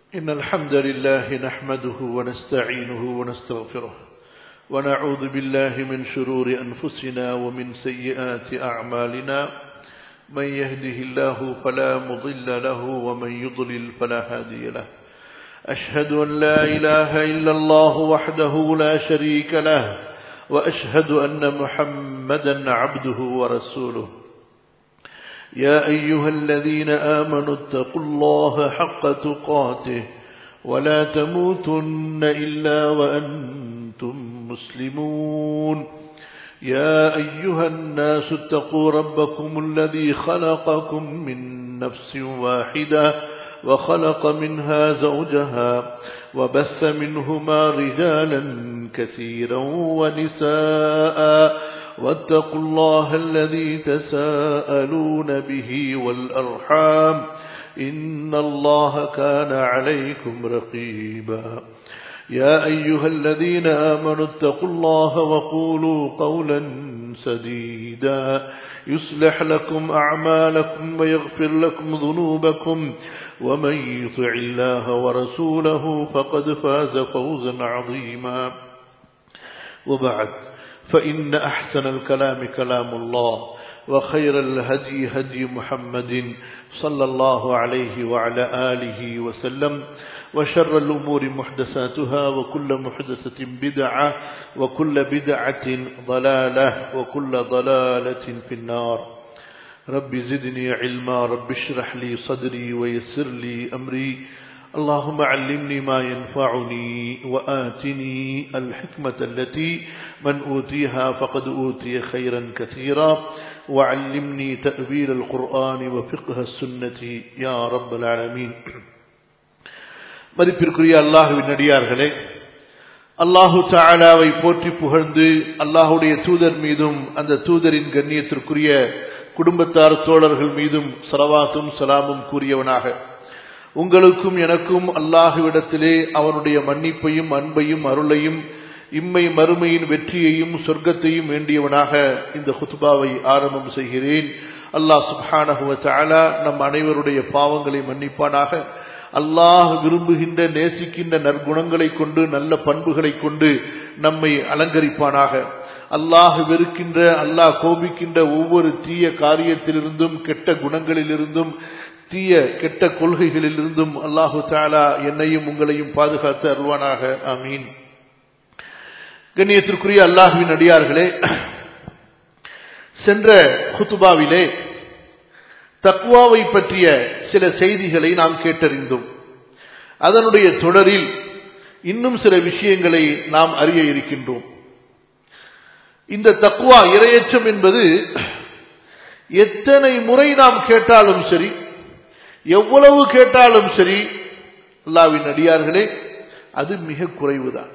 إن الحمد لله نحمده ونستعينه ونستغفره ونعوذ بالله من شرور أنفسنا ومن سيئات أعمالنا من يهده الله فلا مضل له ومن يضلل فلا هادي له أشهد أن لا إله إلا الله وحده لا شريك له وأشهد أن محمدا عبده ورسوله يا أيها الذين آمنوا اتقوا الله حق تقاته ولا تموتن إلا وأنتم مسلمون يا أيها الناس اتقوا ربكم الذي خلقكم من نفس واحدة وخلق منها زوجها وبث منهما رجالا كثيرا ونساء واتقوا الله الذي تساءلون به والأرحام إن الله كان عليكم رقيبا يا أيها الذين آمنوا اتقوا الله وقولوا قولا سديدا يصلح لكم أعمالكم ويغفر لكم ذنوبكم ومن يطع الله ورسوله فقد فاز فوزا عظيما وبعد فإن أحسن الكلام كلام الله وخير الهدي هدي محمد صلى الله عليه وعلى آله وسلم وشر الأمور محدثاتها وكل محدثة بدعة وكل بدعة ضلالة وكل ضلالة في النار رب زدني علما رب اشرح لي صدري ويسر لي أمري اللهم علمني ما ينفعني وآتني الحكمة التي من أوتيها فقد أوتي خيرا كثيرا وعلمني تأويل القرآن وفقه السنة يا رب العالمين மதிப்பிற்குரிய அல்லாஹுவின் நடிகார்களே அல்லாஹு தாலாவை போற்றி புகழ்ந்து அல்லாஹுடைய தூதர் மீதும் அந்த தூதரின் கண்ணியத்திற்குரிய குடும்பத்தார் தோழர்கள் மீதும் சலவாத்தும் சலாமும் கூறியவனாக உங்களுக்கும் எனக்கும் அல்லாஹுவிடத்திலே அவனுடைய மன்னிப்பையும் அன்பையும் அருளையும் இம்மை மறுமையின் வெற்றியையும் சொர்க்கத்தையும் வேண்டியவனாக இந்த ஹுத்பாவை ஆரம்பம் செய்கிறேன் அல்லாஹ் சுப்ஹானஹுவ தாலா நம் அனைவருடைய பாவங்களை மன்னிப்பானாக அல்லாஹ் விரும்புகின்ற நேசிக்கின்ற நற்குணங்களை கொண்டு நல்ல பண்புகளை கொண்டு நம்மை அலங்கரிப்பானாக அல்லாஹ் வெறுக்கின்ற அல்லாஹ் கோபிக்கின்ற ஒவ்வொரு தீய காரியத்திலிருந்தும் கெட்ட குணங்களிலிருந்தும் தீய கெட்ட கொள்கைகளிலிருந்தும் அல்லாஹு தாலா என்னையும் உங்களையும் பாதுகாத்து அருள்வானாக அமீன் கண்ணியத்திற்குரிய அல்லாஹுவின் அடியார்களே சென்ற குத்துபாவிலே தக்குவாவை பற்றிய சில செய்திகளை நாம் கேட்டறிந்தோம் அதனுடைய தொடரில் இன்னும் சில விஷயங்களை நாம் அறிய இருக்கின்றோம் இந்த தக்குவா இரையச்சம் என்பது எத்தனை முறை நாம் கேட்டாலும் சரி எவ்வளவு கேட்டாலும் சரி அல்லாவின் அடியார்களே அது மிக குறைவுதான்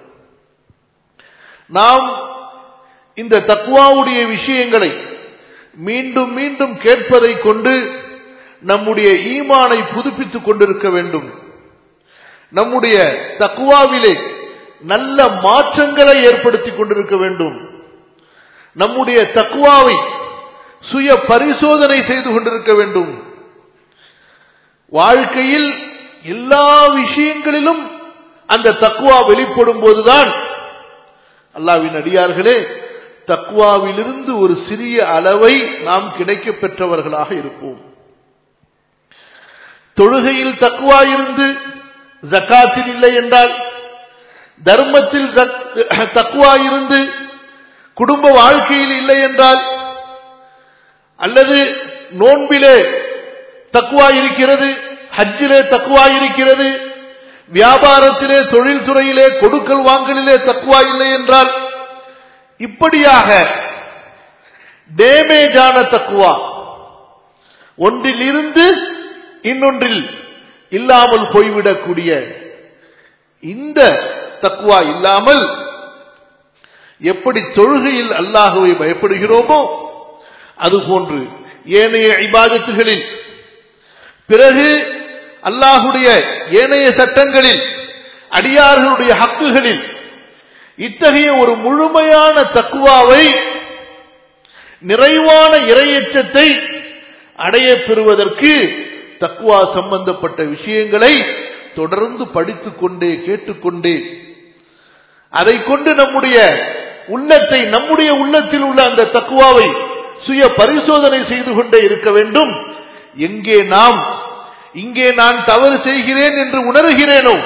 நாம் இந்த தக்குவாவுடைய விஷயங்களை மீண்டும் மீண்டும் கேட்பதை கொண்டு நம்முடைய ஈமானை புதுப்பித்துக் கொண்டிருக்க வேண்டும் நம்முடைய தக்குவாவிலே நல்ல மாற்றங்களை ஏற்படுத்திக் கொண்டிருக்க வேண்டும் நம்முடைய தக்குவாவை சுய பரிசோதனை செய்து கொண்டிருக்க வேண்டும் வாழ்க்கையில் எல்லா விஷயங்களிலும் அந்த தக்குவா வெளிப்படும் போதுதான் அல்லாவின் அடியார்களே தக்குவாவிலிருந்து ஒரு சிறிய அளவை நாம் கிடைக்க பெற்றவர்களாக இருப்போம் தொழுகையில் தக்குவா இருந்து ஜக்காத்தில் இல்லை என்றால் தர்மத்தில் தக்குவா இருந்து குடும்ப வாழ்க்கையில் இல்லை என்றால் அல்லது நோன்பிலே தக்குவா இருக்கிறது ஹஜ்ஜிலே தக்குவா இருக்கிறது வியாபாரத்திலே தொழில்துறையிலே கொடுக்கல் வாங்கலிலே தக்குவா இல்லை என்றால் இப்படியாக டேமேஜான தக்குவா ஒன்றில் இருந்து இன்னொன்றில் இல்லாமல் போய்விடக்கூடிய இந்த தக்குவா இல்லாமல் எப்படி தொழுகையில் அல்லாஹுவை பயப்படுகிறோமோ அதுபோன்று ஏனைய இபாதத்துகளில் பிறகு அல்லாஹுடைய ஏனைய சட்டங்களில் அடியார்களுடைய ஹக்குகளில் இத்தகைய ஒரு முழுமையான தக்குவாவை நிறைவான இரையச்சத்தை அடைய பெறுவதற்கு தக்குவா சம்பந்தப்பட்ட விஷயங்களை தொடர்ந்து படித்துக் கொண்டே கேட்டுக்கொண்டே அதை கொண்டு நம்முடைய உள்ளத்தை நம்முடைய உள்ளத்தில் உள்ள அந்த தக்குவாவை சுய பரிசோதனை செய்து கொண்டே இருக்க வேண்டும் எங்கே நாம் இங்கே நான் தவறு செய்கிறேன் என்று உணர்கிறேனோ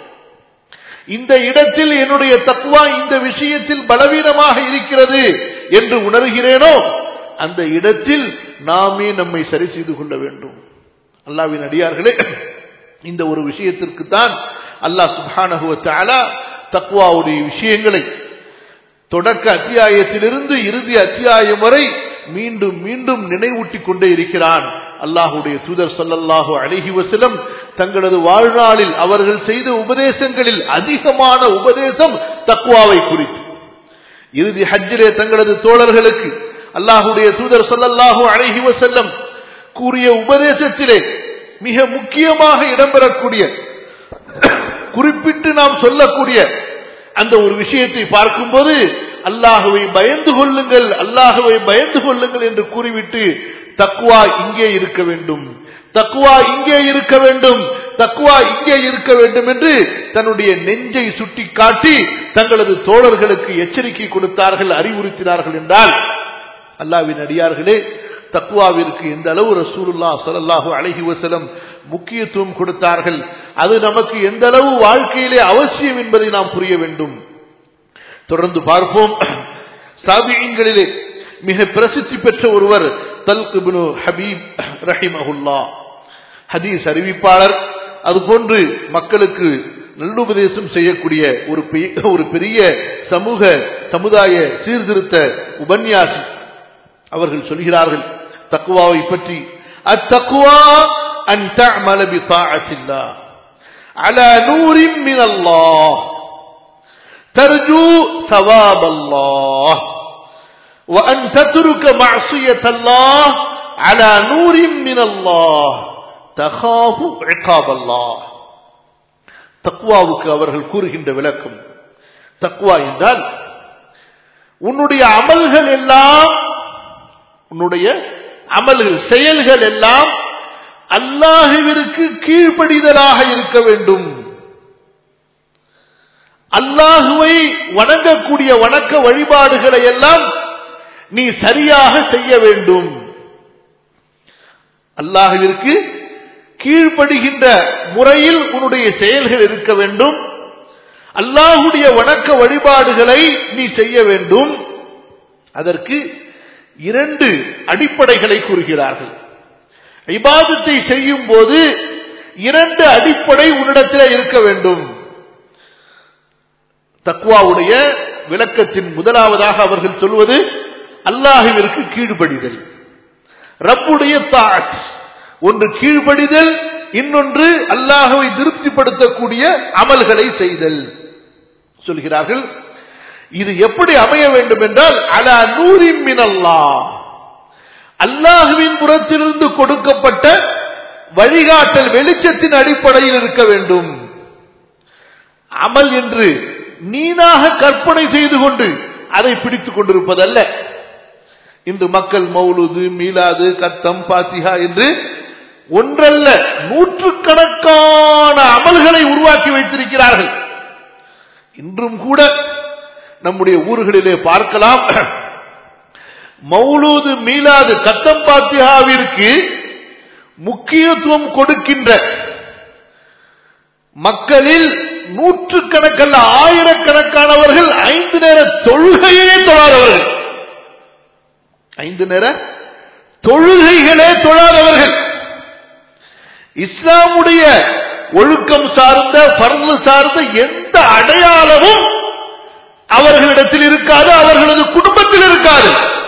இந்த இடத்தில் என்னுடைய தக்குவா இந்த விஷயத்தில் பலவீனமாக இருக்கிறது என்று உணர்கிறேனோ அந்த இடத்தில் நாமே நம்மை சரி செய்து கொள்ள வேண்டும் அல்லாவின் அடியார்களே இந்த ஒரு விஷயத்திற்கு தான் அல்லாஹ் சுபானகுவ தக்குவாவுடைய விஷயங்களை தொடக்க அத்தியாயத்திலிருந்து இறுதி அத்தியாயம் வரை மீண்டும் மீண்டும் நினைவூட்டிக் கொண்டே இருக்கிறான் அல்லாஹுடைய தூதர் சொல்லல்லாஹு அழகி வசலம் தங்களது வாழ்நாளில் அவர்கள் செய்த உபதேசங்களில் அதிகமான உபதேசம் தக்குவாவை குறித்து இறுதி ஹஜ்ஜிலே தங்களது தோழர்களுக்கு அல்லாஹுடைய தூதர் சொல்லல்லாஹு அழகி வசல்லம் கூறிய உபதேசத்திலே மிக முக்கியமாக இடம்பெறக்கூடிய குறிப்பிட்டு நாம் சொல்லக்கூடிய அந்த ஒரு விஷயத்தை பார்க்கும்போது அல்லாஹுவை பயந்து கொள்ளுங்கள் அல்லாஹுவை பயந்து கொள்ளுங்கள் என்று கூறிவிட்டு தக்குவா இங்கே இருக்க வேண்டும் தக்குவா இங்கே இருக்க வேண்டும் தக்குவா இங்கே இருக்க வேண்டும் என்று தன்னுடைய நெஞ்சை சுட்டி காட்டி தங்களது தோழர்களுக்கு எச்சரிக்கை கொடுத்தார்கள் அறிவுறுத்தினார்கள் என்றால் அல்லாவின் அடியார்களே தக்குவாவிற்கு எந்த அளவு ரசூலுல்லா சலல்லாஹு அழகி வசலம் முக்கியத்துவம் கொடுத்தார்கள் அது நமக்கு எந்த அளவு வாழ்க்கையிலே அவசியம் என்பதை நாம் புரிய வேண்டும் தொடர்ந்து பார்ப்போம் சாபியங்களிலே மிக பிரசித்தி பெற்ற ஒருவர் தல்குபினு ஹபீப் ரஹிமஹுல்லா ஹதீஸ் அறிவிப்பாளர் அதுபோன்று மக்களுக்கு நல்லுபதேசம் செய்யக்கூடிய ஒரு ஒரு பெரிய சமூக சமுதாய சீர்திருத்த உபன்யாசி அவர்கள் சொல்கிறார்கள் தக்குவாவை பற்றி அத்தக்குவா அன் تعمل بطاعة الله على نور من الله ترجو ثواب الله وأن تترك معصية الله على نور من الله تخاف عقاب الله தக்குவாவுக்கு அவர்கள் கூறுகின்ற விளக்கம் தக்குவா என்றால் உன்னுடைய அமல்கள் எல்லாம் உன்னுடைய அமல்கள் செயல்கள் எல்லாம் அல்லாஹுவிற்கு கீழ்ப்படிதலாக இருக்க வேண்டும் அல்லாஹுவை வணங்கக்கூடிய வணக்க வழிபாடுகளை எல்லாம் நீ சரியாக செய்ய வேண்டும் அல்லாஹுவிற்கு கீழ்ப்படுகின்ற முறையில் உன்னுடைய செயல்கள் இருக்க வேண்டும் அல்லாஹுடைய வணக்க வழிபாடுகளை நீ செய்ய வேண்டும் அதற்கு இரண்டு அடிப்படைகளை கூறுகிறார்கள் இபாதத்தை செய்யும் போது இரண்டு அடிப்படை உன்னிடத்தில் இருக்க வேண்டும் தக்குவாவுடைய விளக்கத்தின் முதலாவதாக அவர்கள் சொல்வது அல்லாஹுவிற்கு கீழ்ப்படிதல் ரப்புடைய தாட் ஒன்று கீழ்ப்படிதல் இன்னொன்று அல்லாஹுவை திருப்திப்படுத்தக்கூடிய அமல்களை செய்தல் சொல்கிறார்கள் இது எப்படி அமைய வேண்டும் என்றால் அலா நூரின் மினல்லா அல்லாஹுவின் புறத்திலிருந்து கொடுக்கப்பட்ட வழிகாட்டல் வெளிச்சத்தின் அடிப்படையில் இருக்க வேண்டும் அமல் என்று நீனாக கற்பனை செய்து கொண்டு அதை பிடித்துக் கொண்டிருப்பதல்ல இன்று மக்கள் மௌலுது மீலாது கத்தம் பாத்திகா என்று ஒன்றல்ல நூற்றுக்கணக்கான அமல்களை உருவாக்கி வைத்திருக்கிறார்கள் இன்றும் கூட நம்முடைய ஊர்களிலே பார்க்கலாம் மௌலூது மீலாது கத்தம் பாத்தியாவிற்கு முக்கியத்துவம் கொடுக்கின்ற மக்களில் நூற்றுக்கணக்கல்ல ஆயிரக்கணக்கானவர்கள் ஐந்து நேர தொழுகையே தொழாதவர்கள் ஐந்து நேர தொழுகைகளே தொழாதவர்கள் இஸ்லாமுடைய ஒழுக்கம் சார்ந்த பரந்து சார்ந்த எந்த அடையாளமும் அவர்களிடத்தில் இருக்காது அவர்களது குடும்பத்தில் இருக்காது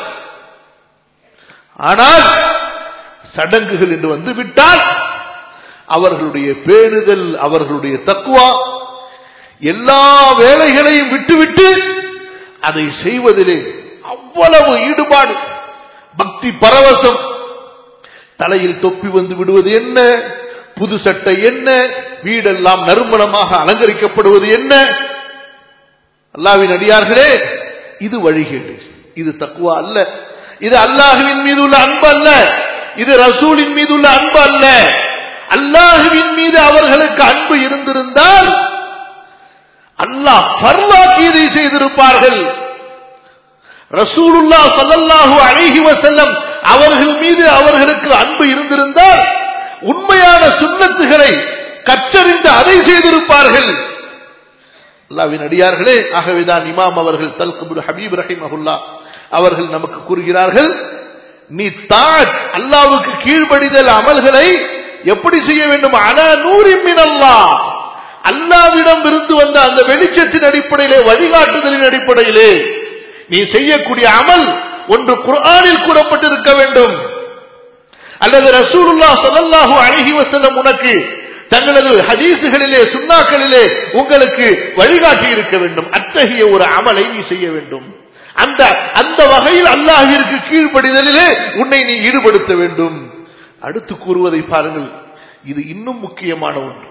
ஆனால் சடங்குகள் என்று வந்து விட்டால் அவர்களுடைய பேணுதல் அவர்களுடைய தக்குவா எல்லா வேலைகளையும் விட்டுவிட்டு அதை செய்வதிலே அவ்வளவு ஈடுபாடு பக்தி பரவசம் தலையில் தொப்பி வந்து விடுவது என்ன புது சட்டை என்ன வீடெல்லாம் நறுமணமாக அலங்கரிக்கப்படுவது என்ன அல்லாவின் அடியார்களே இது வழிகேடு இது தக்குவா அல்ல இது அல்லாஹுவின் மீது உள்ள அன்பு அல்ல இது ரசூலின் மீது உள்ள அன்பு அல்ல அல்லாஹுவின் மீது அவர்களுக்கு அன்பு இருந்திருந்தால் அல்லாஹ் பர்வாக்கியதை செய்திருப்பார்கள் ரசூலுல்லா சல்லல்லாஹு அலைஹி வஸல்லம் அவர்கள் மீது அவர்களுக்கு அன்பு இருந்திருந்தால் உண்மையான சுண்ணத்துகளை கற்றறிந்து அதை செய்திருப்பார்கள் அல்லாவின் அடியார்களே ஆகவேதான் இமாம் அவர்கள் தல்குபுல் ஹபீப் ரஹிமஹுல்லா அவர்கள் நமக்கு கூறுகிறார்கள் நீ தாஜ் அல்லாவுக்கு கீழ்ப்படிதல் அமல்களை எப்படி செய்ய வேண்டும் அன நூறின் அல்லாஹ் அல்லாவிடம் இருந்து வந்த அந்த வெளிச்சத்தின் அடிப்படையிலே வழிகாட்டுதலின் அடிப்படையிலே நீ செய்யக்கூடிய அமல் ஒன்று குர்ஆனில் கூறப்பட்டிருக்க வேண்டும் அல்லது ரசூலுல்லா ஸல்லல்லாஹு அலைஹி வஸல்லம் உனக்கு தங்களது ஹதீசுகளிலே சுண்ணாக்களிலே உங்களுக்கு வழிகாட்டி இருக்க வேண்டும் அத்தகைய ஒரு அமலை நீ செய்ய வேண்டும் அந்த அந்த வகையில் அல்லாஹிற்கு கீழ்ப்படிதலிலே உன்னை நீ ஈடுபடுத்த வேண்டும் அடுத்து கூறுவதை பாருங்கள் இது இன்னும் முக்கியமான ஒன்று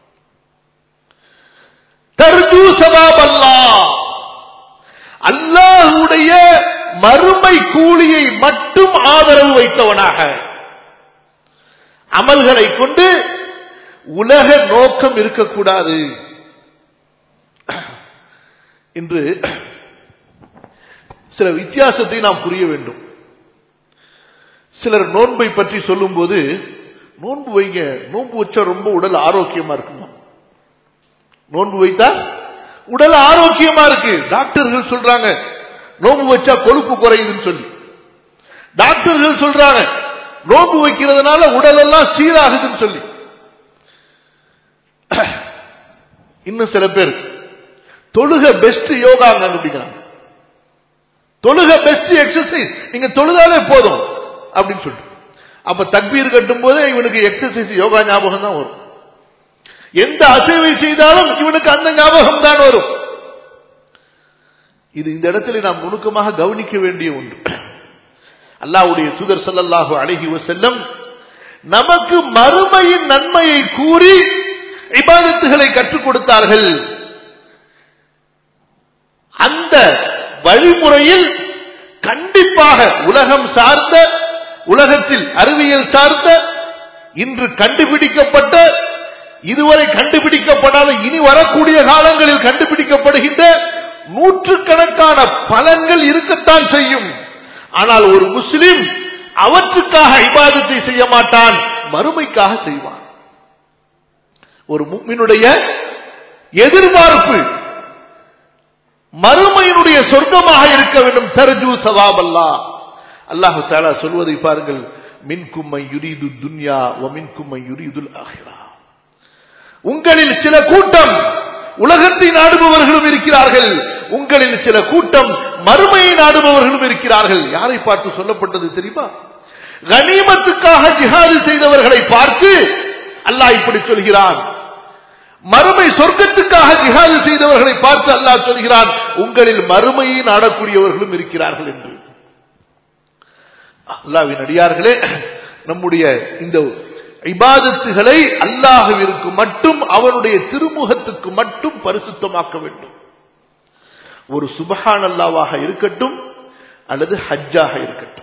தர்ஜூ சவாப் அல்லாஹ் அல்லாஹுடைய மறுமை கூலியை மட்டும் ஆதரவு வைத்தவனாக அமல்களை கொண்டு உலக நோக்கம் இருக்கக்கூடாது இன்று சில வித்தியாசத்தை நாம் புரிய வேண்டும் சிலர் நோன்பை பற்றி சொல்லும்போது நோன்பு வைங்க நோன்பு வச்சா ரொம்ப உடல் ஆரோக்கியமா இருக்குமா நோன்பு வைத்தா உடல் ஆரோக்கியமா இருக்கு டாக்டர்கள் சொல்றாங்க நோன்பு வச்சா கொழுப்பு குறையுதுன்னு சொல்லி டாக்டர்கள் சொல்றாங்க நோன்பு வைக்கிறதுனால உடல் எல்லாம் சீராகுதுன்னு சொல்லி இன்னும் சில பேர் தொழுக பெஸ்ட் யோகா கண்டுபிடிக்கிறாங்க தொழுக பெஸ்ட் எக்ஸசைஸ் நீங்க தொழுதாலே போதும் அப்படின்னு சொல்லிட்டு அப்ப தக்பீர் கட்டும் போதே இவனுக்கு எக்ஸசைஸ் யோகா ஞாபகம் தான் வரும் எந்த அசைவை செய்தாலும் இவனுக்கு அந்த ஞாபகம் தான் வரும் இது இந்த இடத்துல நாம் நுணுக்கமாக கவனிக்க வேண்டிய ஒன்று அல்லாவுடைய தூதர் சல்லல்லாஹு அழகி செல்லம் நமக்கு மறுமையின் நன்மையை கூறி இபாதத்துகளை கற்றுக் கொடுத்தார்கள் அந்த வழிமுறையில் கண்டிப்பாக உலகம் சார்ந்த உலகத்தில் அறிவியல் சார்ந்த இன்று கண்டுபிடிக்கப்பட்ட இதுவரை கண்டுபிடிக்கப்படாத இனி வரக்கூடிய காலங்களில் கண்டுபிடிக்கப்படுகின்ற நூற்றுக்கணக்கான பலன்கள் இருக்கத்தான் செய்யும் ஆனால் ஒரு முஸ்லிம் அவற்றுக்காக இபாதத்தை செய்ய மாட்டான் மறுமைக்காக செய்வான் ஒரு முக்மினுடைய எதிர்பார்ப்பு மறுமையினுடைய சொர்க்கமாக இருக்க வேண்டும் தர்ஜூ சவாப் அல்லா அல்லாஹு தாலா சொல்வதை பாருங்கள் மின்கும்மை யுரீது துன்யா வ மின்கும்மை யுரீதுல் ஆஹிரா உங்களில் சில கூட்டம் உலகத்தை நாடுபவர்களும் இருக்கிறார்கள் உங்களில் சில கூட்டம் மறுமையை நாடுபவர்களும் இருக்கிறார்கள் யாரை பார்த்து சொல்லப்பட்டது தெரியுமா கனிமத்துக்காக ஜிஹாது செய்தவர்களை பார்த்து அல்லாஹ் இப்படி சொல்கிறான் மறுமை சொர்க்கத்துக்காக ஜிஹாது செய்தவர்களை பார்த்து அல்லாஹ் சொல்கிறான் உங்களில் மறுமையை நாடக்கூடியவர்களும் இருக்கிறார்கள் என்று அல்லாவின் அடியார்களே நம்முடைய இந்த இபாதத்துகளை அல்லாஹுவிற்கு மட்டும் அவனுடைய திருமுகத்துக்கு மட்டும் பரிசுத்தமாக்க வேண்டும் ஒரு சுபஹான் அல்லாவாக இருக்கட்டும் அல்லது ஹஜ்ஜாக இருக்கட்டும்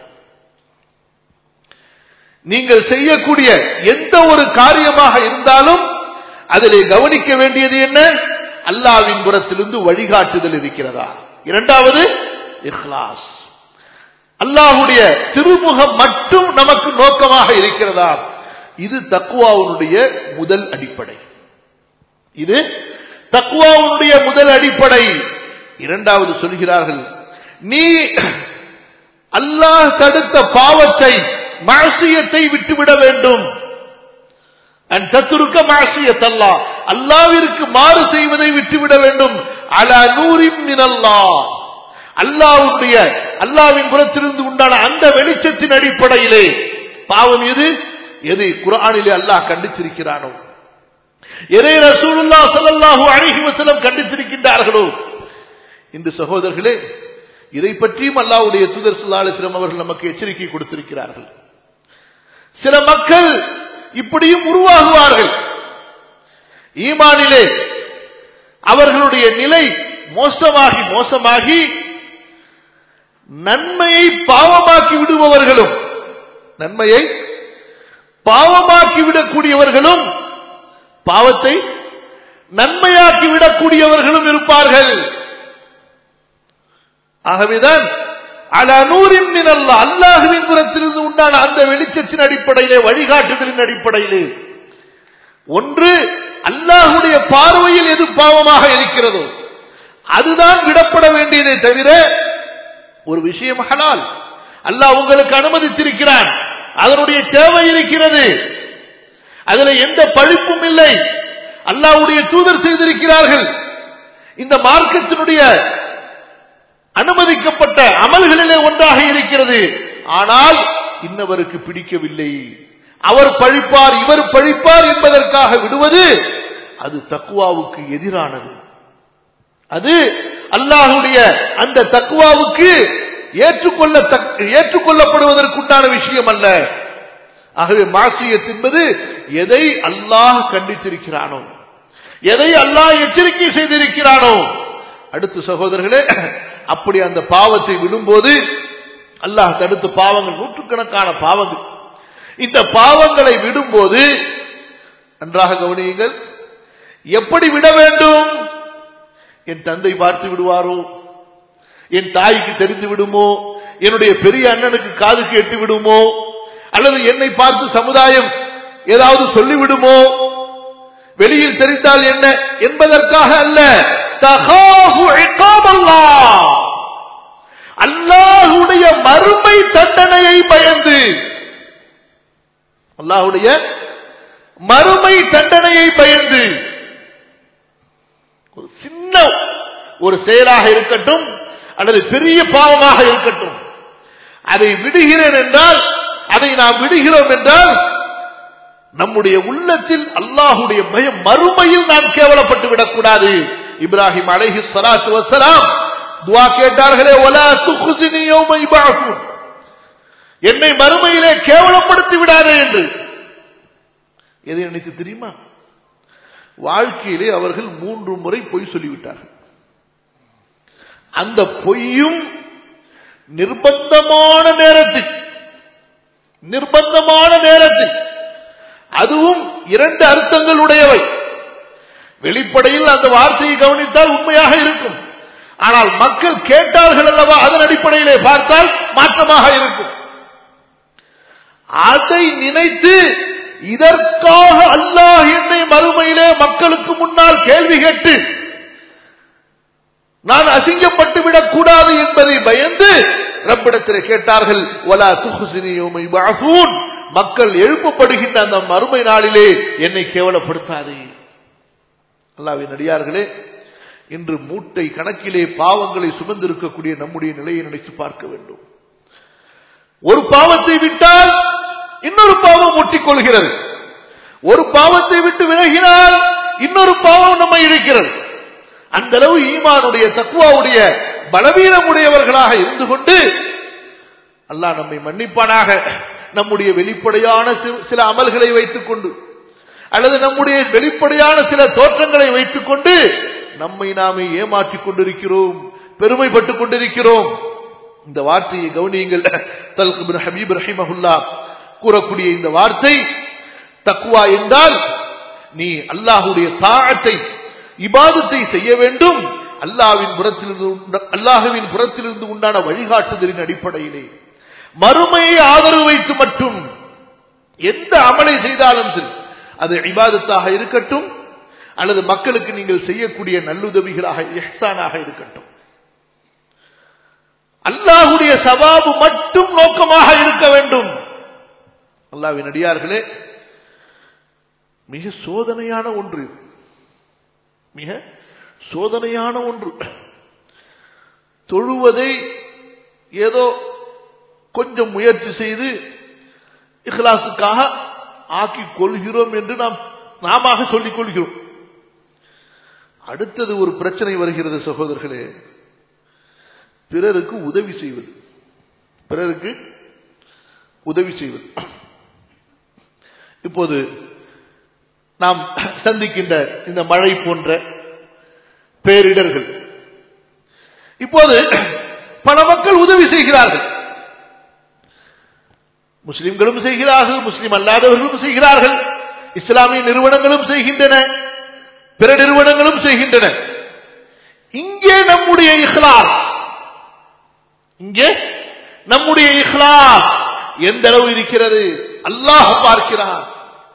நீங்கள் செய்யக்கூடிய எந்த ஒரு காரியமாக இருந்தாலும் அதிலே கவனிக்க வேண்டியது என்ன அல்லாவின் புறத்திலிருந்து வழிகாட்டுதல் இருக்கிறதா இரண்டாவது இஹ்லாஸ் அல்லாஹுடைய திருமுகம் மட்டும் நமக்கு நோக்கமாக இருக்கிறதா இது தக்குவாவுடைய முதல் அடிப்படை இது தக்குவாவுடைய முதல் அடிப்படை இரண்டாவது சொல்கிறார்கள் நீ அல்லாஹ் தடுத்த பாவத்தை மாசியத்தை விட்டுவிட வேண்டும் தத்துருக்க மாசியத்தல்லா அல்லாவிற்கு மாறு செய்வதை விட்டுவிட வேண்டும் அலா நூறின் மினல்லா அல்லாவுடைய அல்லாவின் புறத்திலிருந்து உண்டான அந்த வெளிச்சத்தின் அடிப்படையிலே பாவம் எது எது குரானிலே அல்லாஹ் கண்டிச்சிருக்கிறானோ எதை ரசூலுல்லா ஸல்லல்லாஹு அலைஹி வஸல்லம் கண்டித்திருக்கின்றார்களோ இந்த சகோதரர்களே இதை பற்றியும் அல்லாஹ்வுடைய தூதர் ஸல்லல்லாஹு அலைஹி வஸல்லம் அவர்கள் நமக்கு எச்சரிக்கை கொடுத்திருக்கிறார்கள் சில மக்கள் இப்படியும் உருவாகுவார்கள் ஈமானிலே அவர்களுடைய நிலை மோசமாகி மோசமாகி நன்மையை பாவமாக்கி விடுபவர்களும் நன்மையை பாவமாக்கி விடக்கூடியவர்களும் பாவத்தை நன்மையாக்கி விடக்கூடியவர்களும் இருப்பார்கள் ஆகவேதான் அலநூரின் அல்ல அல்லாஹுவின் புறத்திலிருந்து உண்டான அந்த வெளிச்சத்தின் அடிப்படையிலே வழிகாட்டுதலின் அடிப்படையிலே ஒன்று அல்லாஹுடைய பார்வையில் எது பாவமாக இருக்கிறதோ அதுதான் விடப்பட வேண்டியதை தவிர ஒரு விஷயம் ஹலால் அல்லாஹ் உங்களுக்கு அனுமதித்திருக்கிறான் அதனுடைய தேவை இருக்கிறது அதுல எந்த பழிப்பும் இல்லை அல்லாஹ்வுடைய தூதர் செய்திருக்கிறார்கள் இந்த மார்க்கத்தினுடைய அனுமதிக்கப்பட்ட அமல்களிலே ஒன்றாக இருக்கிறது ஆனால் இன்னவருக்கு பிடிக்கவில்லை அவர் பழிப்பார் இவர் பழிப்பார் என்பதற்காக விடுவது அது தக்குவாவுக்கு எதிரானது அது அல்லாஹுடைய அந்த தக்குவாவுக்கு ஏற்றுக்கொள்ள ஏற்றுக்கொள்ளப்படுவதற்குண்டான விஷயம் அல்ல ஆகவே மாசியத் என்பது எதை அல்லாஹ் கண்டித்திருக்கிறானோ எதை அல்லாஹ் எச்சரிக்கை செய்திருக்கிறானோ அடுத்து சகோதரர்களே அப்படி அந்த பாவத்தை விடும்போது அல்லாஹ் தடுத்து பாவங்கள் நூற்றுக்கணக்கான பாவங்கள் இந்த பாவங்களை விடும்போது நன்றாக கவனியுங்கள் எப்படி விட வேண்டும் என் தந்தை பார்த்து விடுவாரோ என் தாய்க்கு தெரிந்து விடுமோ என்னுடைய பெரிய அண்ணனுக்கு காது கேட்டு விடுமோ அல்லது என்னை பார்த்து சமுதாயம் ஏதாவது சொல்லிவிடுமோ வெளியில் தெரிந்தால் என்ன என்பதற்காக அல்ல தகாஃபு இகாபல்லாஹ் அல்லாஹுடைய மறுமை தண்டனையை பயந்து அல்லாஹுடைய மறுமை தண்டனையை பயந்து ஒரு சின்ன ஒரு செயலாக இருக்கட்டும் அல்லது பெரிய பாவமாக இருக்கட்டும் அதை விடுகிறேன் என்றால் அதை நாம் விடுகிறோம் என்றால் நம்முடைய உள்ளத்தில் அல்லாஹுடைய பயம் மறுமையில் நாம் கேவலப்பட்டு விடக்கூடாது இப்ராஹிம் அலைஹி சலாத்து வசலாம் துவா கேட்டார்களே ஒலா துகுசினி யௌம இபாசுன் என்னை மறுமையிலே கேவலப்படுத்தி விடாதே என்று எதை நினைத்து தெரியுமா வாழ்க்கையிலே அவர்கள் மூன்று முறை பொய் சொல்லிவிட்டார்கள் அந்த பொய்யும் நிர்பந்தமான நேரத்தில் நிர்பந்தமான நேரத்தில் அதுவும் இரண்டு அர்த்தங்கள் உடையவை வெளிப்படையில் அந்த வார்த்தையை கவனித்தால் உண்மையாக இருக்கும் ஆனால் மக்கள் கேட்டார்கள் அல்லவா அதன் அடிப்படையிலே பார்த்தால் மாற்றமாக இருக்கும் அதை நினைத்து இதற்காக அல்லாஹ் என்னை மறுமையிலே மக்களுக்கு முன்னால் கேள்வி கேட்டு நான் அசிங்கப்பட்டு விடக் கூடாது என்பதை பயந்து ரப்பிடத்தில் கேட்டார்கள் ஒலா துகுசினியோமை பாசூன் மக்கள் எழுப்பப்படுகின்ற அந்த மறுமை நாளிலே என்னை கேவலப்படுத்தாதே அல்லாவின் அடியார்களே இன்று மூட்டை கணக்கிலே பாவங்களை சுமந்திருக்கக்கூடிய நம்முடைய நிலையை நினைத்து பார்க்க வேண்டும் ஒரு பாவத்தை விட்டால் இன்னொரு பாவம் முட்டிக்கொள்கிறது ஒரு பாவத்தை விட்டு விலகினால் இன்னொரு பாவம் நம்ம இருக்கிறது அந்த அளவு ஈமானுடைய தக்குவாவுடைய பலவீனமுடையவர்களாக இருந்து கொண்டு அல்லாஹ் நம்மை மன்னிப்பானாக நம்முடைய வெளிப்படையான சில அமல்களை வைத்துக் கொண்டு அல்லது நம்முடைய வெளிப்படையான சில தோற்றங்களை வைத்துக் கொண்டு நம்மை நாமே ஏமாற்றிக் கொண்டிருக்கிறோம் பெருமைப்பட்டுக் கொண்டிருக்கிறோம் இந்த வார்த்தையை கவனியுங்கள் தல்கு ஹபீப் ரஹிமஹுல்லா கூறக்கூடிய இந்த வார்த்தை தக்குவா என்றால் நீ அல்லாஹுடைய தாழத்தை இபாதத்தை செய்ய வேண்டும் அல்லாவின் புறத்திலிருந்து அல்லாஹுவின் புறத்திலிருந்து உண்டான வழிகாட்டுதலின் அடிப்படையிலே மறுமையை ஆதரவு வைத்து மட்டும் எந்த அமலை செய்தாலும் சரி அது இபாதத்தாக இருக்கட்டும் அல்லது மக்களுக்கு நீங்கள் செய்யக்கூடிய நல்லுதவிகளாக எஹ்சானாக இருக்கட்டும் அல்லாஹுடைய சவாபு மட்டும் நோக்கமாக இருக்க வேண்டும் அல்லாவின் அடியார்களே மிக சோதனையான ஒன்று இது மிக சோதனையான ஒன்று தொழுவதை ஏதோ கொஞ்சம் முயற்சி செய்து இஹ்லாசுக்காக ஆக்கிக் கொள்கிறோம் என்று நாம் நாம சொல்லிக் கொள்கிறோம் அடுத்தது ஒரு பிரச்சனை வருகிறது சகோதரர்களே பிறருக்கு உதவி செய்வது பிறருக்கு உதவி செய்வது இப்போது நாம் சந்திக்கின்ற இந்த மழை போன்ற பேரிடர்கள் இப்போது பல மக்கள் உதவி செய்கிறார்கள் முஸ்லிம்களும் செய்கிறார்கள் முஸ்லிம் அல்லாதவர்களும் செய்கிறார்கள் இஸ்லாமிய நிறுவனங்களும் செய்கின்றன பிற நிறுவனங்களும் செய்கின்றன இங்கே நம்முடைய இஹ்லாஸ் இங்கே நம்முடைய இஹ்லாஸ் எந்த அளவு இருக்கிறது அல்லாஹ் பார்க்கிறான்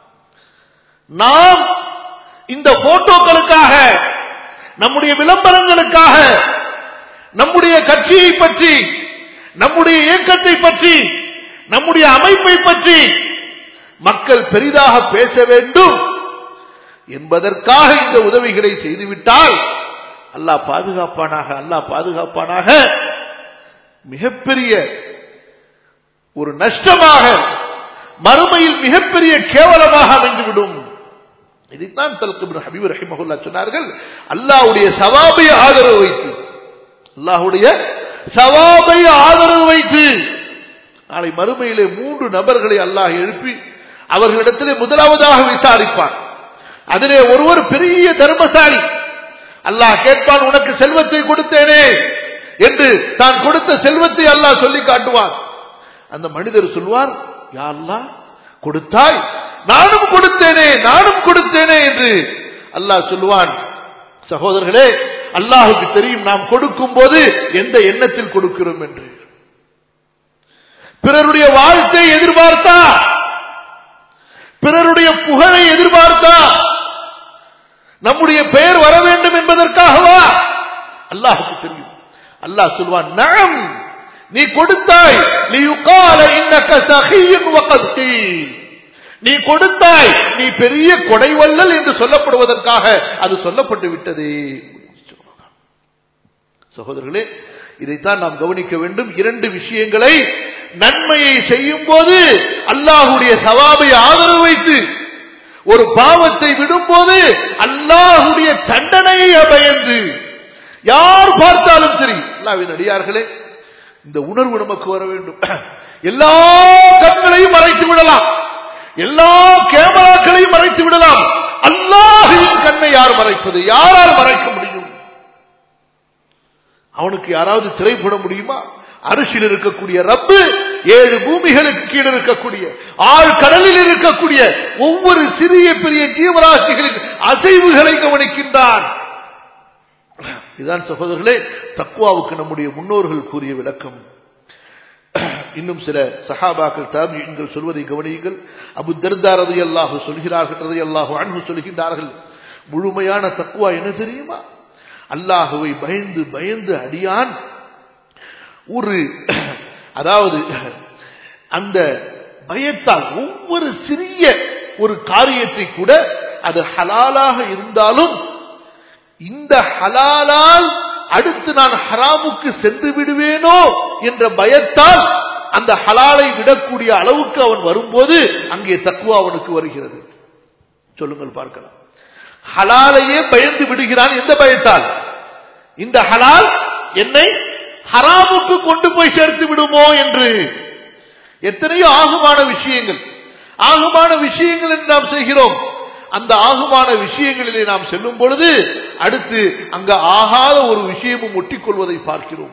நாம் இந்த போட்டோக்களுக்காக நம்முடைய விளம்பரங்களுக்காக நம்முடைய கட்சியை பற்றி நம்முடைய இயக்கத்தை பற்றி நம்முடைய அமைப்பை பற்றி மக்கள் பெரிதாக பேச வேண்டும் என்பதற்காக இந்த உதவிகளை செய்துவிட்டால் அல்லாஹ் பாதுகாப்பானாக அல்லாஹ் பாதுகாப்பானாக மிகப்பெரிய ஒரு நஷ்டமாக மறுமையில் மிகப்பெரிய கேவலமாக அமைந்துவிடும் இதைத்தான் தல்கு ஹபீப் ரஹிமஹுல்லா சொன்னார்கள் அல்லாஹ்வுடைய சவாபை ஆதரவு வைத்து அல்லாஹ்வுடைய சவாபை ஆதரவு வைத்து நாளை மறுமையிலே மூன்று நபர்களை அல்லாஹ் எழுப்பி அவர்களிடத்திலே முதலாவதாக விசாரிப்பான் அதிலே ஒருவர் பெரிய தர்மசாலி அல்லாஹ் கேட்பான் உனக்கு செல்வத்தை கொடுத்தேனே என்று தான் கொடுத்த செல்வத்தை அல்லாஹ் சொல்லி காட்டுவான் அந்த மனிதர் சொல்வார் யா அல்லாஹ் கொடுத்தாய் நானும் கொடுத்தேனே நானும் கொடுத்தேனே என்று அல்லாஹ் சொல்லுவான் சகோதரர்களே அல்லாஹுக்கு தெரியும் நாம் கொடுக்கும் போது எந்த எண்ணத்தில் கொடுக்கிறோம் என்று பிறருடைய வாழ்த்தை எதிர்பார்த்தா பிறருடைய புகழை எதிர்பார்த்தா நம்முடைய பெயர் வர வேண்டும் என்பதற்காகவா அல்லாஹுக்கு தெரியும் அல்லாஹ் சொல்வான் நகம் நீ கொடுத்தாய் நீ உக்கால இன்னக்க சகியின் வகத்தி நீ கொடுத்தாய் நீ பெரிய கொடைவல்லல் என்று சொல்லப்படுவதற்காக அது சொல்லப்பட்டு விட்டதே சகோதரர்களே இதைத்தான் நாம் கவனிக்க வேண்டும் இரண்டு விஷயங்களை நன்மையை செய்யும் போது அல்லாஹுடைய சவாபை ஆதரவு வைத்து ஒரு பாவத்தை விடும்போது அல்லாஹுடைய தண்டனையை பயந்து யார் பார்த்தாலும் சரி அல்லாவின் அடியார்களே இந்த உணர்வு நமக்கு வர வேண்டும் எல்லா கண்களையும் மறைத்து விடலாம் எல்லா கேமராக்களையும் மறைத்து விடலாம் அல்லாஹின் கண்ணை யார் மறைப்பது யாரால் மறைக்க முடியும் அவனுக்கு யாராவது திரை போட முடியுமா அரிசியில் இருக்கக்கூடிய ரப்பு ஏழு பூமிகளுக்கு கீழே இருக்கக்கூடிய ஆழ் கடலில் இருக்கக்கூடிய ஒவ்வொரு சிறிய பெரிய ஜீவராசிகளின் அசைவுகளை கவனிக்கின்றான் இதுதான் சகோதரர்களே தக்குவாவுக்கு நம்முடைய முன்னோர்கள் கூறிய விளக்கம் இன்னும் சில சஹாபாக்கள் தாபியங்கள் சொல்வதை கவனியுங்கள் அபு தர்தா ரதி அல்லாஹு சொல்கிறார்கள் ரதி அல்லாஹு அன்பு சொல்கிறார்கள் முழுமையான தக்குவா என்ன தெரியுமா அல்லாஹுவை பயந்து பயந்து அடியான் ஒரு அதாவது அந்த பயத்தால் ஒவ்வொரு சிறிய ஒரு காரியத்தை கூட அது ஹலாலாக இருந்தாலும் இந்த ஹலாலால் அடுத்து நான் ஹராமுக்கு சென்று விடுவேனோ என்ற பயத்தால் அந்த ஹலாலை விடக்கூடிய அளவுக்கு அவன் வரும்போது அங்கே தக்குவா அவனுக்கு வருகிறது சொல்லுங்கள் பார்க்கலாம் ஹலாலையே பயந்து விடுகிறான் எந்த பயத்தால் இந்த ஹலால் என்னை ஹராமுக்கு கொண்டு போய் சேர்த்து விடுமோ என்று எத்தனையோ ஆகுமான விஷயங்கள் ஆகுமான விஷயங்கள் என்று நாம் செய்கிறோம் அந்த ஆகுமான விஷயங்களிலே நாம் செல்லும் பொழுது அடுத்து அங்க ஆகாத ஒரு விஷயமும் ஒட்டிக்கொள்வதை பார்க்கிறோம்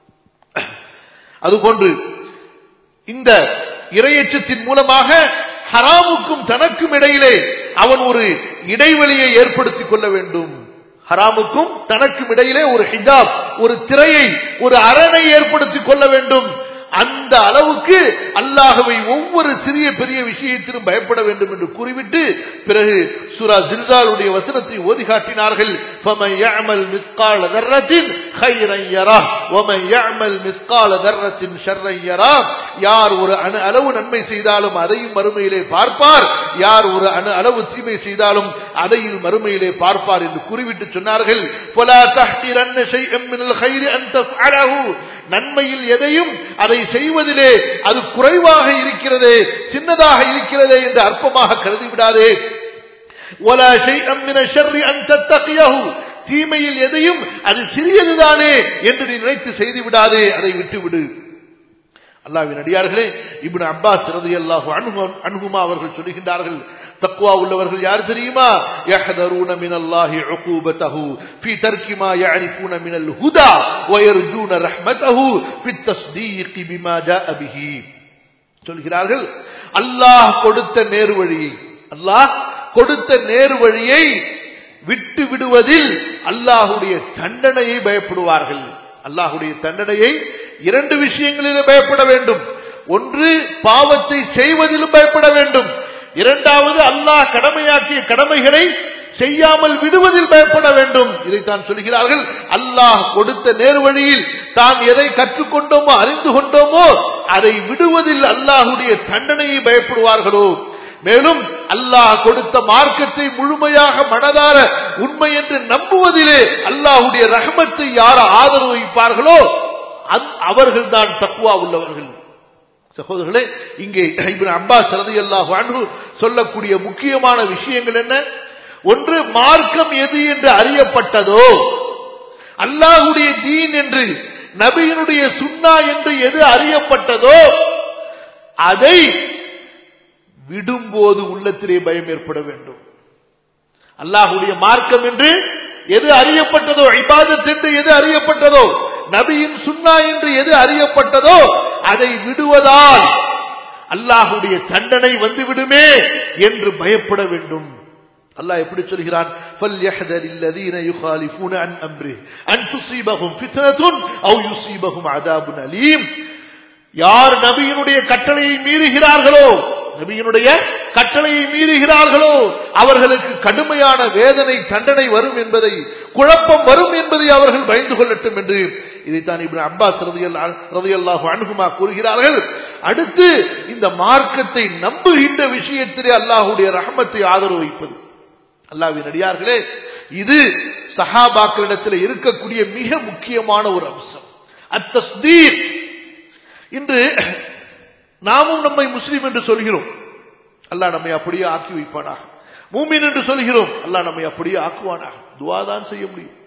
அதுபோன்று இந்த இரையச்சத்தின் மூலமாக ஹராமுக்கும் தனக்கும் இடையிலே அவன் ஒரு இடைவெளியை ஏற்படுத்திக் கொள்ள வேண்டும் ஹராமுக்கும் தனக்கும் இடையிலே ஒரு ஹிஜாப் ஒரு திரையை ஒரு அரணை ஏற்படுத்திக் கொள்ள வேண்டும் அந்த அளவுக்கு அல்லாஹவை ஒவ்வொரு சிறிய பெரிய விஷயத்திலும் பயப்பட வேண்டும் என்று கூறிவிட்டு பிறகு சுரா ஜில்தாலுடைய வசனத்தை ஓதி காட்டினார்கள் فَمَنْ يَعْمَلْ مِثْقَالَ ذَرَّةٍ خَيْرًا يَرَهُ وَمَنْ يَعْمَلْ مِثْقَالَ ذَرَّةٍ شَرًّا يَرَهُ யார் ஒரு அணு அளவு நன்மை செய்தாலும் அதையும் மறுமையிலே பார்ப்பார் யார் ஒரு அணு அளவு தீமை செய்தாலும் அதையும் மறுமையிலே பார்ப்பார் என்று கூறிவிட்டு சொன்னார்கள் فَلَا تَحْقِرَنَّ شَيْئًا مِنَ الْخَيْرِ أَن تَفْعَلَهُ நன்மையில் எதையும் அதை செய்வதிலே அது குறைவாக இருக்கிறதே சின்னதாக இருக்கிறதே என்று அற்பமாக கருதிவிடாதே ولا شيئا من الشر ان تتقيه தீமையில் எதையும் அது சிறியதுதானே என்று நீ நினைத்து செய்து விடாதே அதை விட்டு விடு அல்லாவின் அடியார்களே இப்னு அப்பாஸ் ரலியல்லாஹு அன்ஹு அன்ஹுமா அவர்கள் சொல்லுகின்றார்கள் தக்வா உள்ளவர்கள் யார் தெரியுமா يحذرون من الله عقوبته في ترك ما يعرفون من الهدى ويرجون رحمته في التصديق بما جاء به சொல்கிறார்கள் அல்லாஹ் கொடுத்த நேர்வழியை அல்லாஹ் கொடுத்த நேர்வழியை விட்டு விடுவதில் அல்லாஹுடைய தண்டனையை பயப்படுவார்கள் அல்லாஹுடைய தண்டனையை இரண்டு விஷயங்களிலே பயப்பட வேண்டும் ஒன்று பாவத்தை செய்வதிலும் பயப்பட வேண்டும் இரண்டாவது அல்லாஹ் கடமையாக்கிய கடமைகளை செய்யாமல் விடுவதில் பயப்பட வேண்டும் இதைத்தான் சொல்கிறார்கள் அல்லாஹ் கொடுத்த நேர்வழியில் தான் எதை கற்றுக்கொண்டோமோ அறிந்து கொண்டோமோ அதை விடுவதில் அல்லாஹுடைய தண்டனையை பயப்படுவார்களோ மேலும் அல்லாஹ் கொடுத்த மார்க்கத்தை முழுமையாக மனதார உண்மை என்று நம்புவதிலே அல்லாஹுடைய ரஹமத்தை யார் ஆதரவு வைப்பார்களோ அவர்கள் தான் தக்குவா உள்ளவர்கள் சகோதரர்களே இங்கே அப்பாஸ் ரதி அல்லாஹ் சொல்லக்கூடிய முக்கியமான விஷயங்கள் என்ன ஒன்று மார்க்கம் எது என்று அறியப்பட்டதோ அல்லாஹுடைய தீன் என்று நபியினுடைய சுண்ணா என்று எது அறியப்பட்டதோ அதை விடும்போது உள்ளத்திலே பயம் ஏற்பட வேண்டும் அல்லாஹுடைய மார்க்கம் என்று எது அறியப்பட்டதோ இபாதத் என்று எது அறியப்பட்டதோ நபியின் சுண்ணா என்று எது அறியப்பட்டதோ அதை விடுவதால் அல்லாஹுடைய தண்டனை வந்துவிடுமே என்று பயப்பட வேண்டும் அல்லாஹ் எப்படி சொல்கிறான் فَلْيَحْذَرِ الَّذِينَ يُخَالِفُونَ عَنْ أَمْرِهِ أَنْ تُصِيبَهُمْ فِتْنَةٌ أَوْ يُصِيبَهُمْ عَذَابٌ أَلِيمٌ யார் நபியினுடைய கட்டளையை மீறுகிறார்களோ நபியினுடைய கட்டளையை மீறுகிறார்களோ அவர்களுக்கு கடுமையான வேதனை தண்டனை வரும் என்பதை குழப்பம் வரும் என்பதை அவர்கள் பயந்து கொள்ளட்டும் என்று இதைத்தான் இப்படி அப்பாஸ் ரதியல்லாஹு அணுகுமா கூறுகிறார்கள் அடுத்து இந்த மார்க்கத்தை நம்புகின்ற விஷயத்திலே அல்லாஹுடைய ரஹமத்தை ஆதரவு வைப்பது அல்லாவின் அடியார்களே இது சஹாபாக்களிடத்தில் இருக்கக்கூடிய மிக முக்கியமான ஒரு அம்சம் அத்தஸ்தீர் இன்று நாமும் நம்மை முஸ்லீம் என்று சொல்கிறோம் அல்லாஹ் நம்மை அப்படியே ஆக்கி வைப்பானாக மூமின் என்று சொல்கிறோம் அல்லாஹ் நம்மை அப்படியே ஆக்குவானாக துவாதான் செய்ய முடியும்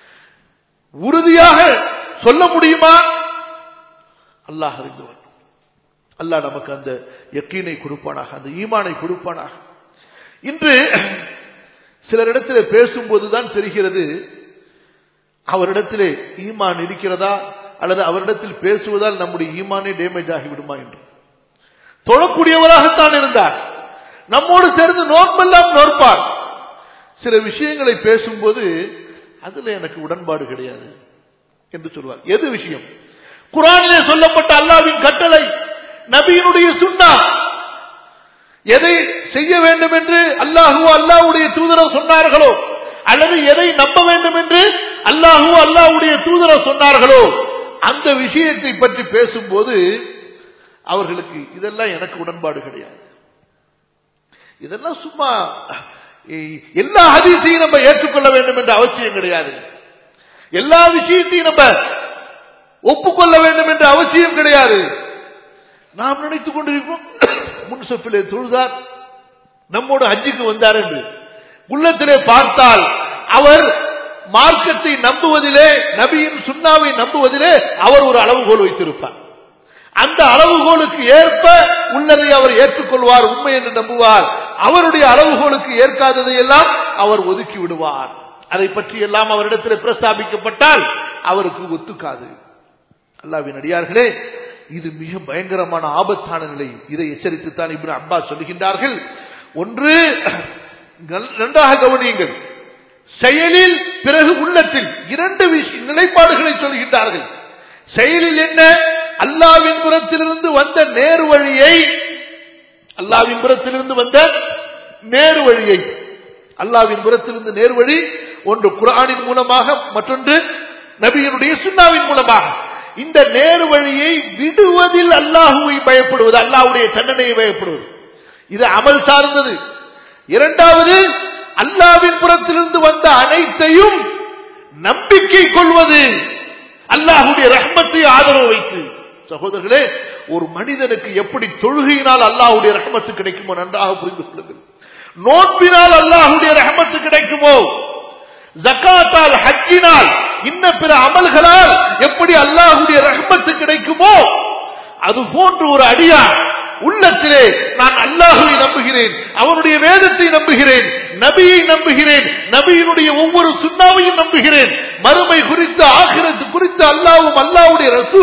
உறுதியாக சொல்ல முடியுமா அல்லாஹ் அறிந்தவன் அல்லாஹ் நமக்கு அந்த யக்கீனை கொடுப்பானாக அந்த ஈமானை கொடுப்பானாக இன்று சிலரிடத்தில் பேசும்போதுதான் தெரிகிறது அவரிடத்திலே ஈமான் இருக்கிறதா அல்லது அவரிடத்தில் பேசுவதால் நம்முடைய ஈமானே டேமேஜ் ஆகிவிடுமா என்று தொழக்கூடியவராகத்தான் இருந்தார் நம்மோடு சேர்ந்து நோன்பெல்லாம் நோற்பார் சில விஷயங்களை பேசும்போது அதுல எனக்கு உடன்பாடு கிடையாது என்று சொல்வார் எது விஷயம் குரானிலே சொல்லப்பட்ட அல்லாவின் கட்டளை நபியினுடைய சுண்ணா எதை செய்ய வேண்டும் என்று அல்லாஹு அல்லாவுடைய தூதரர் சொன்னார்களோ அல்லது எதை நம்ப வேண்டும் என்று அல்லாஹு அல்லாவுடைய தூதரர் சொன்னார்களோ அந்த விஷயத்தை பற்றி பேசும்போது அவர்களுக்கு இதெல்லாம் எனக்கு உடன்பாடு கிடையாது இதெல்லாம் சும்மா எல்லா ஹதீஸையும் நம்ம ஏற்றுக்கொள்ள வேண்டும் என்ற அவசியம் கிடையாது எல்லா விஷயத்தையும் நம்ம ஒப்புக்கொள்ள வேண்டும் என்ற அவசியம் கிடையாது நாம் நினைத்துக் கொண்டிருப்போம் முன்சப்பிலே தொழுதார் நம்மோடு அஞ்சுக்கு வந்தார் என்று உள்ளத்திலே பார்த்தால் அவர் மார்க்கத்தை நம்புவதிலே நபியின் சுண்ணாவை நம்புவதிலே அவர் ஒரு அளவுகோல் வைத்திருப்பார் அந்த அளவுகோலுக்கு ஏற்ப உள்ளதை அவர் ஏற்றுக்கொள்வார் உண்மை என்று நம்புவார் அவருடைய அளவுகோலுக்கு ஏற்காததை எல்லாம் அவர் ஒதுக்கி விடுவார் அதை பற்றி எல்லாம் அவரிடத்தில் பிரஸ்தாபிக்கப்பட்டால் அவருக்கு ஒத்துக்காது அல்லாவின் அடியார்களே இது மிக பயங்கரமான ஆபத்தான நிலை இதை எச்சரித்துத்தான் இப்படி அப்பா சொல்லுகின்றார்கள் ஒன்று நன்றாக கவனியுங்கள் செயலில் பிறகு உள்ளத்தில் இரண்டு நிலைப்பாடுகளை சொல்கின்றார்கள் செயலில் என்ன அல்லாவின் புறத்திலிருந்து வந்த நேரு வழியை அல்லாவின் புறத்திலிருந்து வந்த நேரு வழியை அல்லாவின் புறத்திலிருந்து நேர்வழி ஒன்று குரானின் மூலமாக மற்றொன்று நபியினுடைய சுண்ணாவின் மூலமாக இந்த நேரு வழியை விடுவதில் அல்லாஹுவை பயப்படுவது அல்லாஹுடைய தண்டனையை பயப்படுவது இது அமல் சார்ந்தது இரண்டாவது அல்லாவின் புறத்திலிருந்து வந்த அனைத்தையும் நம்பிக்கை கொள்வது அல்லாஹுடைய ரஹ்மத்தை ஆதரவு வைத்து சகோதரர்களே ஒரு மனிதனுக்கு எப்படி தொழுகையினால் அல்லாஹுடைய ரஹமத்து கிடைக்குமோ நன்றாக புரிந்து கொள்ளுங்கள் நோன்பினால் அல்லாஹுடைய ரஹமத்து கிடைக்குமோ ஜக்காத்தால் ஹஜ்ஜினால் இன்ன பிற அமல்களால் எப்படி அல்லாஹுடைய ரஹமத்து கிடைக்குமோ அது போன்று ஒரு அடியார் உள்ளத்திலே நான் அல்லாஹுவை நம்புகிறேன் அவனுடைய வேதத்தை நம்புகிறேன் நபியை நம்புகிறேன் நபியினுடைய ஒவ்வொரு சுண்ணாவையும் நம்புகிறேன் மறுமை குறித்து ஆகிரத்து குறித்து அல்லாவும் அல்லாவுடைய ரசூலும்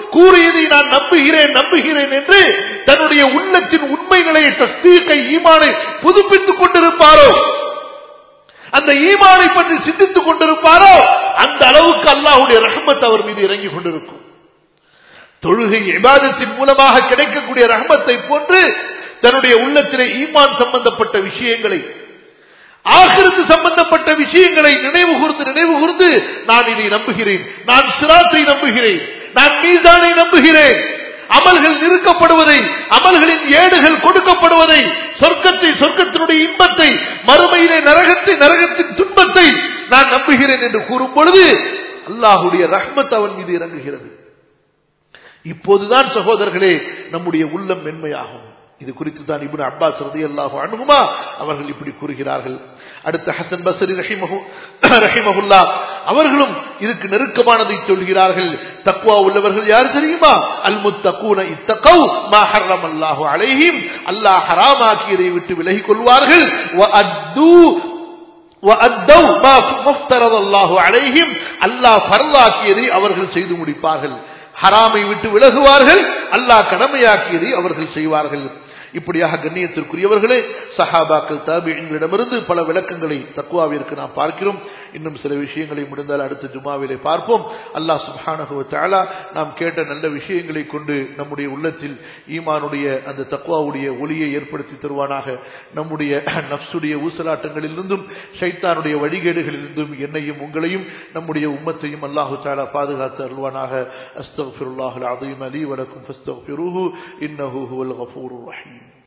கூறியதை நான் நம்புகிறேன் நம்புகிறேன் என்று தன்னுடைய உள்ளத்தின் உண்மைகளை தஸ்தீகை ஈமானை புதுப்பித்துக் கொண்டிருப்பாரோ அந்த ஈமானை பற்றி சிந்தித்துக் கொண்டிருப்பாரோ அந்த அளவுக்கு அல்லாஹுடைய ரஹமத் அவர் மீது இறங்கிக் கொண்டிருக்கும் தொழுகை இபாதத்தின் மூலமாக கிடைக்கக்கூடிய ரஹமத்தை போன்று தன்னுடைய உள்ளத்திலே ஈமான் சம்பந்தப்பட்ட விஷயங்களை ஆகிருந்து சம்பந்தப்பட்ட விஷயங்களை நினைவு கூர்ந்து நினைவு கூர்ந்து நான் இதை நம்புகிறேன் நான் சிராத்தை நம்புகிறேன் நான் மீசானை நம்புகிறேன் அமல்கள் நிறுக்கப்படுவதை அமல்களின் ஏடுகள் கொடுக்கப்படுவதை சொர்க்கத்தை சொர்க்கத்தினுடைய இன்பத்தை மறுமையிலே நரகத்தை நரகத்தின் துன்பத்தை நான் நம்புகிறேன் என்று கூறும் பொழுது அல்லாஹுடைய ரஹ்மத் அவன் மீது இறங்குகிறது இப்போதுதான் சகோதரர்களே நம்முடைய உள்ளம் மென்மையாகும் இது குறித்து தான் இப்னு அப்பாஸ் ரலியல்லாஹு அன்ஹுமா அவர்கள் இப்படி கூறுகிறார்கள் அடுத்த ஹசன் பஸ்ரி ரஹிமஹு ரஹிமஹுல்லா அவர்களும் இதுக்கு நெருக்கமானதை சொல்கிறார்கள் தக்வா உள்ளவர்கள் யார் தெரியுமா அல் முத்தகூன இத்தகவ் மா ஹர்ரமல்லாஹு அலைஹிம் அல்லாஹ் ஹராமாக்கியதை விட்டு விலகிக் கொள்வார்கள் வ அத்து وأدوا ما مفترض الله عليهم அல்லாஹ் ஃபர்லாக்கியதை அவர்கள் செய்து முடிப்பார்கள் ஹராமை விட்டு விலகுவார்கள் அல்லாஹ் கடமையாக்கியதை அவர்கள் செய்வார்கள் இப்படியாக கண்ணியத்திற்குரியவர்களே சஹாபாக்கள் தாபிகளிடமிருந்து பல விளக்கங்களை தக்குவாவிற்கு நாம் பார்க்கிறோம் இன்னும் சில விஷயங்களை முடிந்தால் அடுத்த ஜுமாவிலே பார்ப்போம் அல்லாஹ் சுபானகுவ தாலா நாம் கேட்ட நல்ல விஷயங்களை கொண்டு நம்முடைய உள்ளத்தில் ஈமானுடைய அந்த தக்குவாவுடைய ஒளியை ஏற்படுத்தி தருவானாக நம்முடைய நப்சுடைய ஊசலாட்டங்களிலிருந்தும் ஷைத்தானுடைய வழிகேடுகளிலிருந்தும் என்னையும் உங்களையும் நம்முடைய உம்மத்தையும் அல்லாஹு தாலா பாதுகாத்து அருள்வானாக அஸ்தகுல்லாஹுல் அதீம் அலி வலக்கும் ஃபஸ்தகுருஹு இன்னஹு ஹுவல் கஃபூருர் ரஹீம்